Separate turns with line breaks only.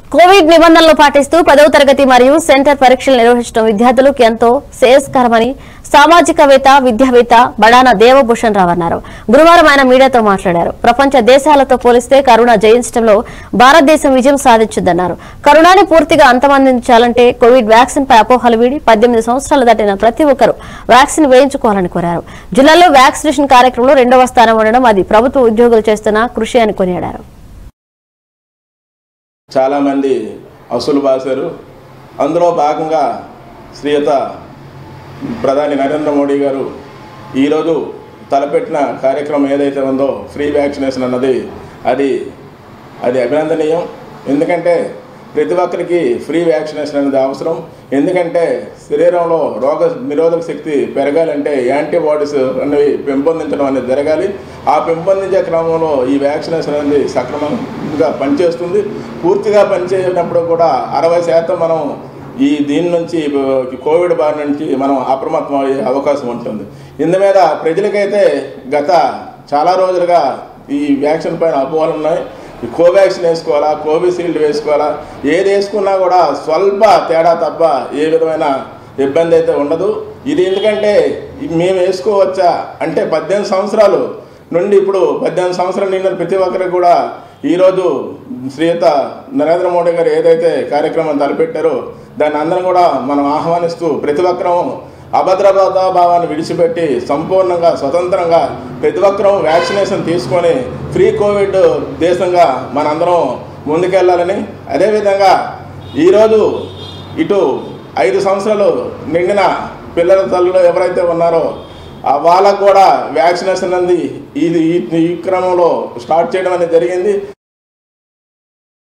Covid నిబంధనలు పాటిస్తూ పదవ తరగతి మరియు సెంటర్ పరీక్షలు నిర్వహించడం విద్యార్థులకు ఎంతో శ్రేయస్కరమని సామాజికవేత్త విద్యావేత్త బడాన దేవభూషణ్ రావు అన్నారు గురువారం ఆయన మీడియాతో మాట్లాడారు ప్రపంచ దేశాలతో పోలిస్తే కరోనా జయించడంలో భారతదేశం విజయం సాధించిందన్నారు కరోనాని పూర్తిగా అంతమందించాలంటే కోవిడ్ వ్యాక్సిన్ పై అపోహలు వీడి పద్దెనిమిది సంవత్సరాలు దాటిన ప్రతి ఒక్కరూ వ్యాక్సిన్ వేయించుకోవాలని కోరారు జిల్లాలో వ్యాక్సినేషన్ కార్యక్రమంలో రెండవ స్థానం ఉండడం అది ప్రభుత్వ ఉద్యోగులు చేస్తున్న కృషి అని కొనియాడారు
చాలామంది అసలు బాసారు అందులో భాగంగా శ్రీయుత ప్రధాని నరేంద్ర మోడీ గారు ఈరోజు తలపెట్టిన కార్యక్రమం ఏదైతే ఉందో ఫ్రీ వ్యాక్సినేషన్ అన్నది అది అది అభినందనీయం ఎందుకంటే ప్రతి ఒక్కరికి ఫ్రీ వ్యాక్సినేషన్ అనేది అవసరం ఎందుకంటే శరీరంలో రోగ నిరోధక శక్తి పెరగాలంటే యాంటీబాడీస్ అనేవి పెంపొందించడం అనేది జరగాలి ఆ పెంపొందించే క్రమంలో ఈ వ్యాక్సినేషన్ అనేది సక్రమంగా పనిచేస్తుంది పూర్తిగా పనిచేయనప్పుడు కూడా అరవై శాతం మనం ఈ దీని నుంచి ఈ కోవిడ్ బారి నుంచి మనం అప్రమత్తం అయ్యే అవకాశం ఉంటుంది ఇందు మీద ప్రజలకైతే గత చాలా రోజులుగా ఈ వ్యాక్సిన్ పైన అపోహలు ఉన్నాయి ఈ కోవాక్సిన్ వేసుకోవాలా కోవిషీల్డ్ వేసుకోవాలా ఏది వేసుకున్నా కూడా స్వల్ప తేడా తప్ప ఏ విధమైన ఇబ్బంది అయితే ఉండదు ఇది ఎందుకంటే ఇది మేము వేసుకోవచ్చా అంటే పద్దెనిమిది సంవత్సరాలు నుండి ఇప్పుడు పద్దెనిమిది సంవత్సరాలు నిండిన ప్రతి ఒక్కరికి కూడా ఈరోజు శ్రీయుత నరేంద్ర మోడీ గారు ఏదైతే కార్యక్రమం తలపెట్టారో దాన్ని అందరం కూడా మనం ఆహ్వానిస్తూ ప్రతి ఒక్కరం అభద్రతా భావాన్ని విడిచిపెట్టి సంపూర్ణంగా స్వతంత్రంగా ప్రతి ఒక్కరూ వ్యాక్సినేషన్ తీసుకొని ఫ్రీ కోవిడ్ దేశంగా మనందరం ముందుకెళ్ళాలని అదేవిధంగా ఈరోజు ఇటు ఐదు సంవత్సరాలు నిండిన పిల్లల తల్లులు ఎవరైతే ఉన్నారో ఆ వాళ్ళకు కూడా వ్యాక్సినేషన్ అనేది ఇది ఈ- ఈ క్రమంలో స్టార్ట్ చేయడం అనేది జరిగింది